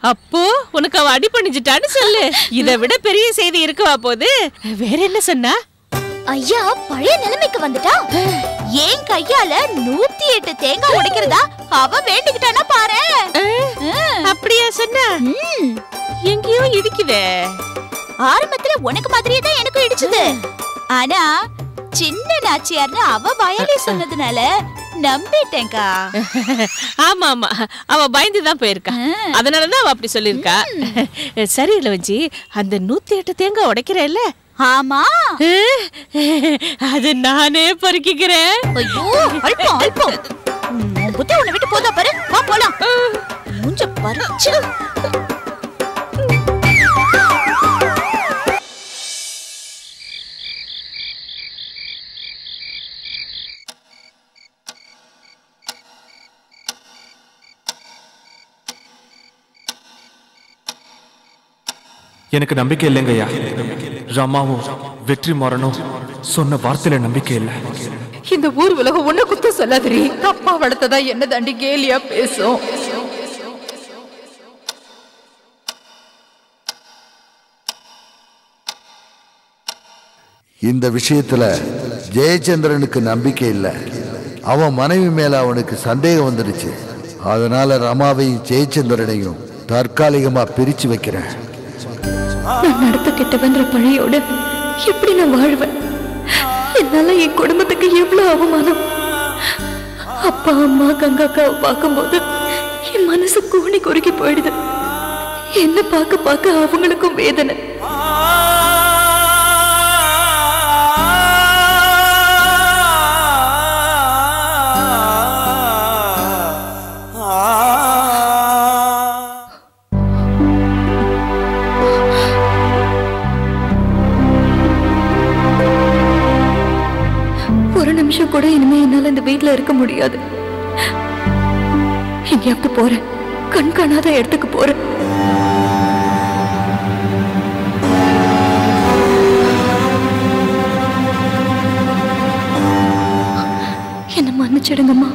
அப்போ உனக்கு அவ அடி பண்ணிச்சிட்டான்னு சொல்லு இதை விட பெரிய செய்தி இருக்கவா போது வேற என்ன சொன்னா ஐயா பழைய நிலைமைக்கு வந்துட்டா ஏன் கையால நூத்தி எட்டு தேங்காய் உடைக்கிறதா அவ வேண்டிக்கிட்டானா பாரு அப்படியா சொன்னா எங்கேயோ இடிக்குதே ஆரம்பத்துல உனக்கு மாதிரியே தான் எனக்கும் இடிச்சது ஆனா சின்ன நாச்சியார்னு அவ வாயாலே சொன்னதுனால நம்பிட்டேன்க்கா ஆமா ஆமா அவ பயந்து தான் போயிருக்கா அதனாலதான் அவ அப்படி சொல்லிருக்கா சரி இளவஞ்சி அந்த நூத்தி எட்டு தேங்காய் உடைக்கிறேல்ல ஆமா அது நானே பொறுக்கிக்கிறேன் ஐயோ அல்பம் அல்பம் உன் புத்தி உன்னை விட்டு போதா பாரு வா போலாம் மூஞ்ச பறிச்சு எனக்கு நம்பிக்கை இல்லைங்கய்யா ரமாவும் வெற்றி மாறனும் சொன்ன வார்த்தையில நம்பிக்கை இல்லை இந்த ஊர் உலகம் ஒண்ணு குத்த சொல்லாதரி அப்பா வளர்த்ததா என்ன தாண்டி கேலியா பேசும் இந்த விஷயத்துல ஜெயச்சந்திரனுக்கு நம்பிக்கை இல்லை அவன் மனைவி மேல அவனுக்கு சந்தேகம் வந்துடுச்சு அதனால ரமாவையும் ஜெயச்சந்திரனையும் தற்காலிகமா பிரிச்சு வைக்கிறேன் நான் நடத்த கெட்டவன்ற பழையோட எப்படி நான் வாழ்வேன் என்னால என் குடும்பத்துக்கு எவ்வளவு அவமானம் அப்பா அம்மா கங்கா அக்காவை பார்க்கும்போது என் மனசு கூணி குறுகி போயிடுது என்ன பார்க்க பார்க்க அவங்களுக்கும் வேதனை ஒரு நிமிஷம் கூட இனிமே என்னால இந்த வீட்ல இருக்க முடியாது எங்கேயாவது போறேன் கண் காணாத இடத்துக்கு போறேன் என்ன மன்னிச்சிடுங்கம்மா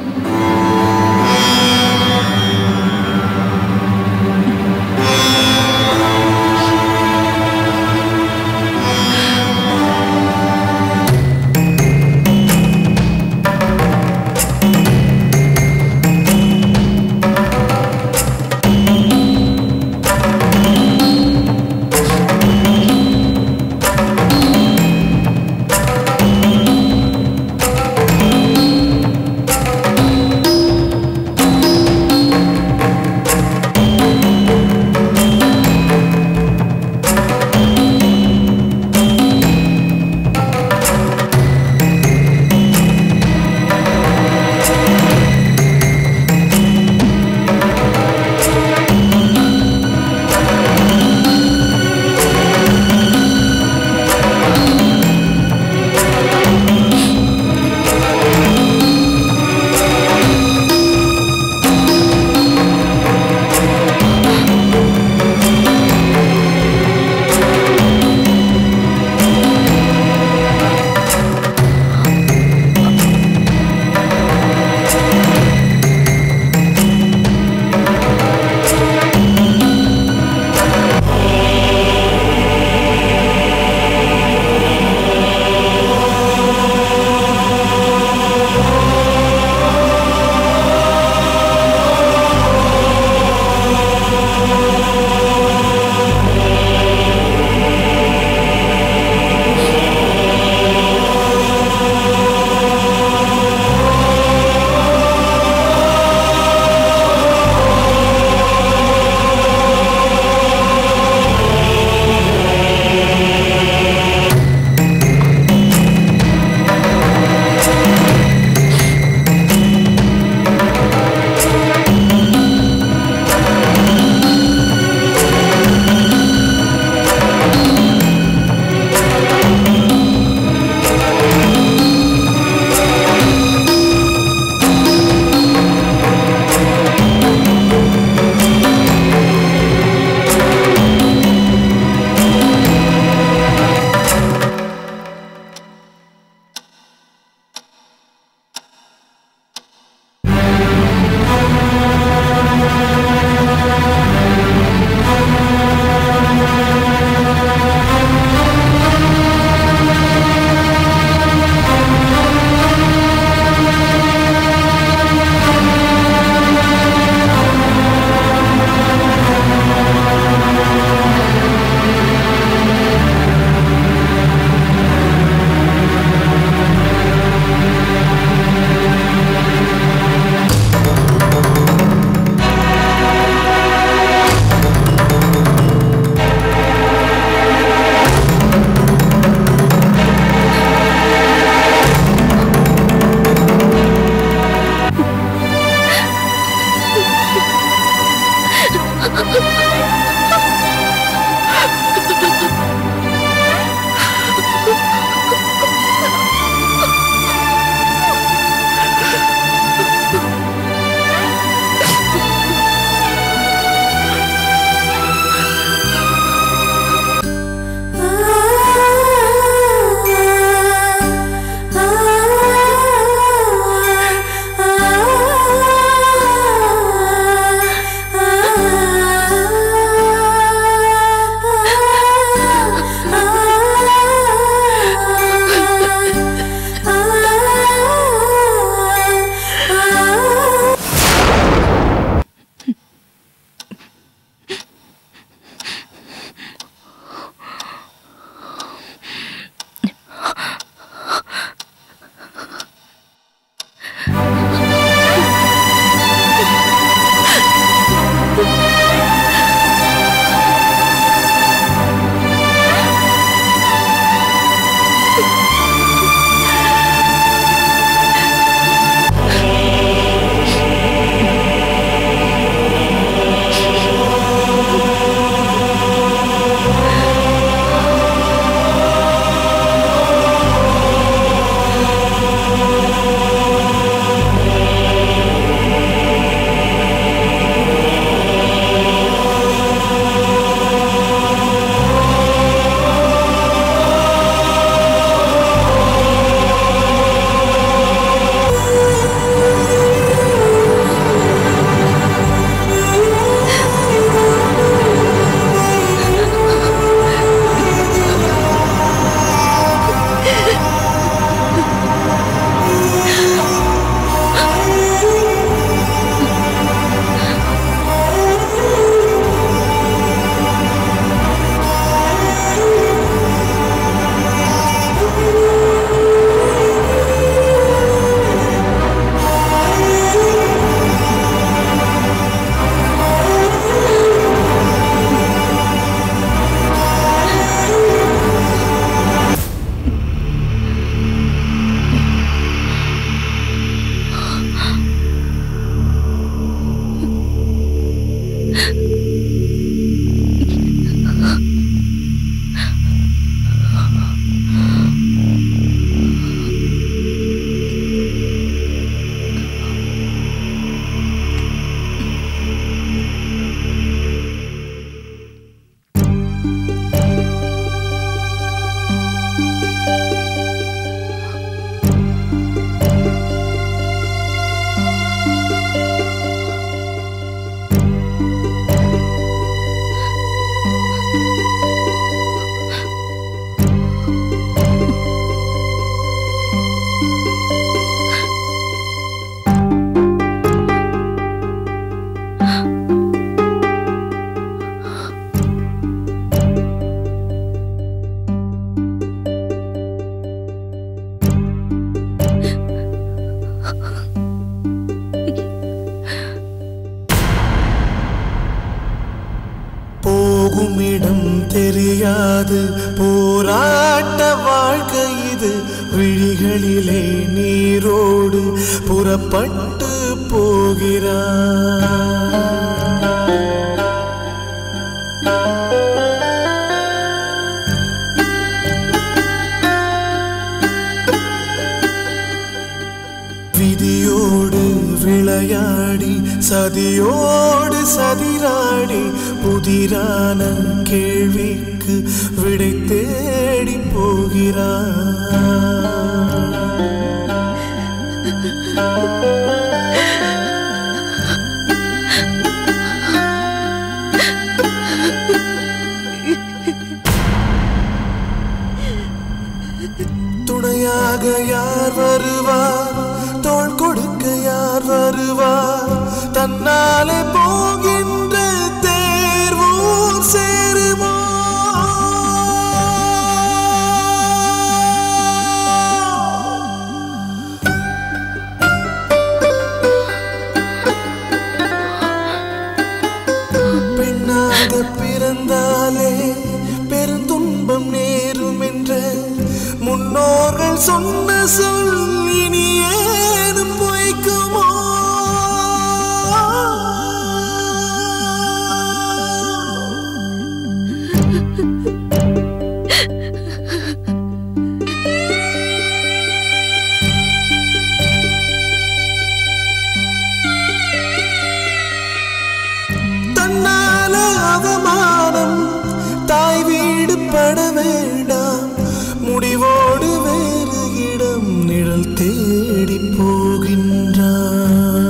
முடியாது போராட்ட வாழ்க்கை இது விழிகளிலே நீரோடு புறப்பட்டு போகிறார் விதியோடு விளையாடி சதியோடு சதிராடி புதிரான கேள்விக்கு விடை தேடி போகிறார் துணையாக யார் வருவார் தோள் கொடுக்க யார் வருவார் தன்னாலே போகின்ற தேர்வும் சேருமோ பெண்ணாக பிறந்தாலே பெருந்துன்பம் நேரும் என்ற முன்னோர்கள் சொன்ன சொல் இனி ஏனும் பொய்க்குமோ தன்னால அவமானம் தாய் வீடு பட வேண்டாம் முடிவோடு வேறு இடம் நிழல் தேடி போகின்றார்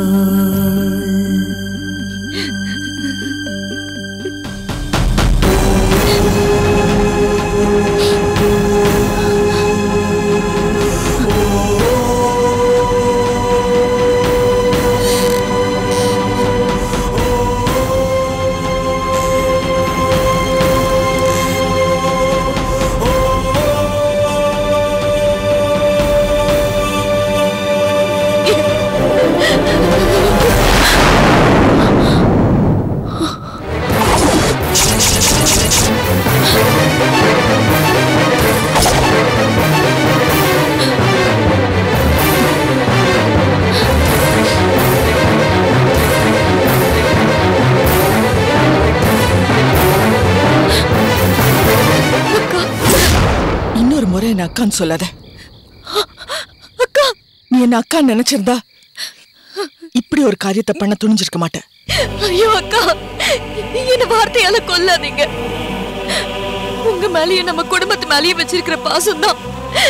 இன்னொரு முறை என்ன அக்கான்னு சொல்லாத அக்கா நீ என்ன அக்கா நினைச்சிருந்தா இப்படி ஒரு காரியத்தை பண்ண துணிஞ்சிருக்க மாட்டேன் ஐயோ அக்கா என்ன வார்த்தையால கொல்லாதீங்க உங்க மேலயும் நம்ம குடும்பத்து மேலயும் வச்சிருக்கிற பாசம் தான்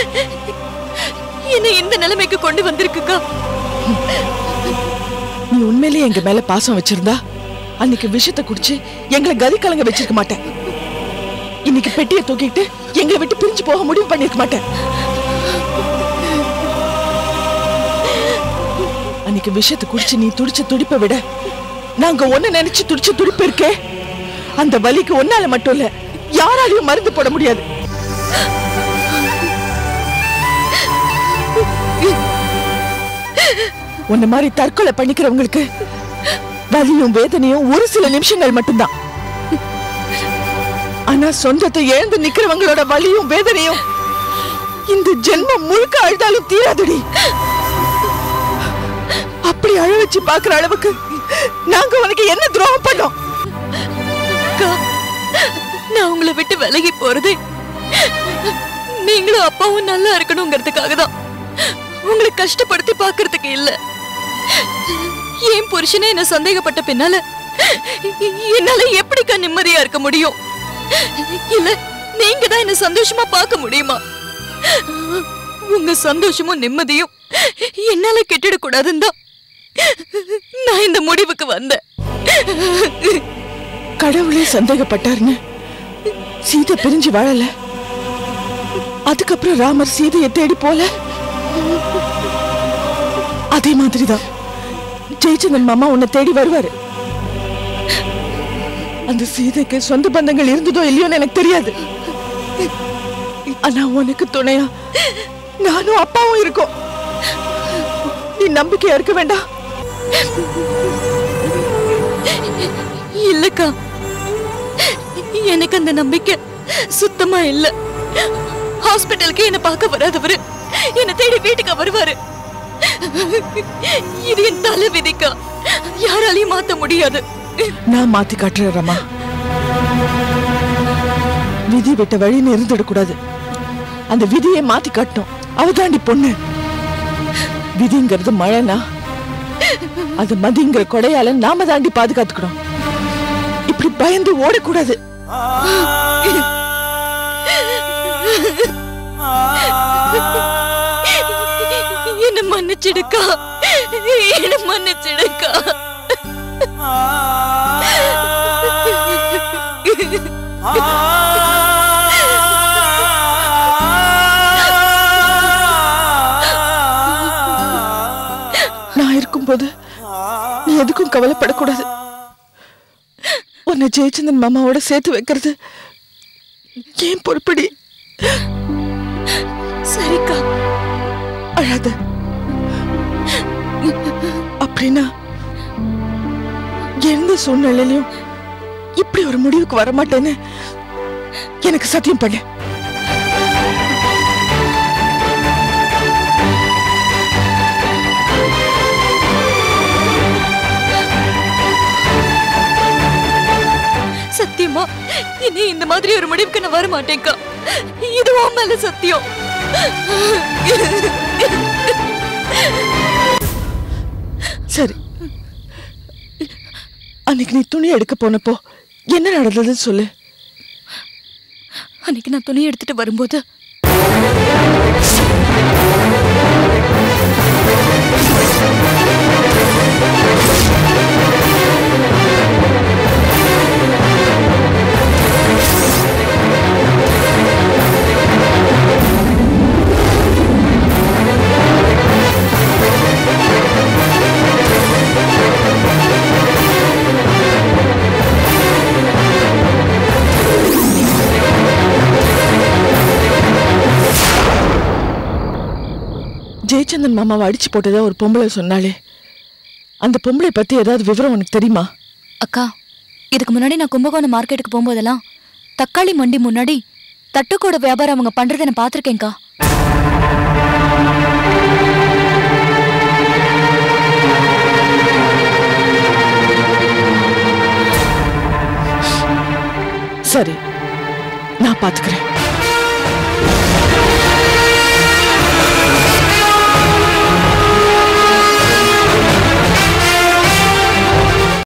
என்ன இந்த நிலைமைக்கு கொண்டு வந்திருக்குக்கா நீ உண்மையிலேயே எங்க மேல பாசம் வச்சிருந்தா அன்னைக்கு விஷத்தை குடிச்சு எங்களை கதி கலங்க வச்சிருக்க மாட்டேன் இன்னைக்கு பெட்டியை தூக்கிட்டு எங்களை விட்டு பிரிஞ்சு போக முடிவு பண்ணிருக்க மாட்டேன் அன்னைக்கு விஷத்தை குடிச்சு நீ துடிச்ச துடிப்பை விட நாங்க ஒண்ணு நினைச்சு துடிச்ச துடிப்பு இருக்கே அந்த வலிக்கு ஒன்னால மட்டும் இல்ல யாராலையும் மருந்து போட முடியாது உன்ன மாதிரி தற்கொலை பண்ணிக்கிறவங்களுக்கு வலியும் வேதனையும் ஒரு சில நிமிஷங்கள் மட்டும்தான் ஆனா சொந்தத்தை இழந்து நிக்கிறவங்களோட வலியும் வேதனையும் இந்த ஜென்மம் முழுக்க அழுதாலும் தீராதடி அப்படி அழ வச்சு பாக்குற அளவுக்கு நாங்க உனக்கு என்ன துரோகம் பண்ணோம் அக்கா நான் உங்களை விட்டு விலகி போறதே நீங்களும் அப்பாவும் நல்லா இருக்கணுங்கிறதுக்காக தான் உங்களை கஷ்டப்படுத்தி பார்க்கிறதுக்கு இல்ல என் புருஷனே என்ன சந்தேகப்பட்ட பின்னால என்னால எப்படிக்கா நிம்மதியா இருக்க முடியும் இல்ல நீங்க தான் என்ன சந்தோஷமா பார்க்க முடியுமா உங்க சந்தோஷமும் நிம்மதியும் என்னால கெட்டிட கூடாதுன்னு தான் நான் இந்த முடிவுக்கு வந்தேன் கடவுளே சந்தேகப்பட்டாருன்னு சீதை பிரிஞ்சு வாழல அதுக்கப்புறம் ராமர் சீதையை தேடி போல அதே மாதிரிதான் ஜெயச்சந்திரன் மாமா உன்னை தேடி வருவாரு அந்த சீதைக்கு சொந்த பந்தங்கள் இருந்ததோ இல்லையோன்னு எனக்கு தெரியாது ஆனா உனக்கு துணையா நானும் அப்பாவும் இருக்கோம் நீ நம்பிக்கையா இருக்க வேண்டாம் இல்லக்கா எனக்கு அந்த நம்பிக்கை சுத்தமா இல்ல ஹாஸ்பிட்டலுக்கு என்ன பார்க்க வராதவரு என்ன தேடி வீட்டுக்கு வருவாரு இது என் தலை விதிக்கா யாராலையும் மாத்த முடியாது நான் மாத்தி காட்டுறேன் ரமா விதி விட்ட வழின்னு இருந்துடக்கூடாது அந்த விதியை மாத்தி காட்டணும் அவதாண்டி பொண்ணு விதிங்கிறது மழைனா அது மதிங்கிற கொடையால நாம தாண்டி பாதுகாத்துக்கணும் இப்படி பயந்து ஓடக்கூடாது என்ன மன்னிச்சிடுக்கா என்ன மன்னிச்சிடுக்கா நான் இருக்கும்போது நீ எதுக்கும் கவலைப்படக்கூடாது உன்னை ஜெயச்சந்திரன் மாமாவோட சேர்த்து வைக்கிறது ஏன் பொறுப்படி சரிக்கா அழாத அப்படின்னா எந்த சூழ்நிலையிலும் இப்படி ஒரு முடிவுக்கு வரமாட்டேன்னு எனக்கு சத்தியம் பண்ணு சத்தியமா இனி இந்த மாதிரி ஒரு முடிவுக்கு நான் வர மாட்டேன்க்கா இது உன் மேல சத்தியம் சரி அன்னைக்கு நீ துணி எடுக்க போனப்போ என்ன நடந்ததுன்னு சொல்லு அன்னைக்கு நான் துணி எடுத்துட்டு வரும்போது ஜெயச்சந்திரன் மாமாவை அடிச்சு போட்டதா ஒரு பொம்பளை சொன்னாலே அந்த பொம்பளை பத்தி ஏதாவது விவரம் உனக்கு தெரியுமா அக்கா இதுக்கு முன்னாடி நான் கும்பகோணம் மார்க்கெட்டுக்கு போகும்போதெல்லாம் தக்காளி மண்டி முன்னாடி தட்டுக்கூட வியாபாரம் அவங்க பண்றதை நான் பார்த்திருக்கேன்க்கா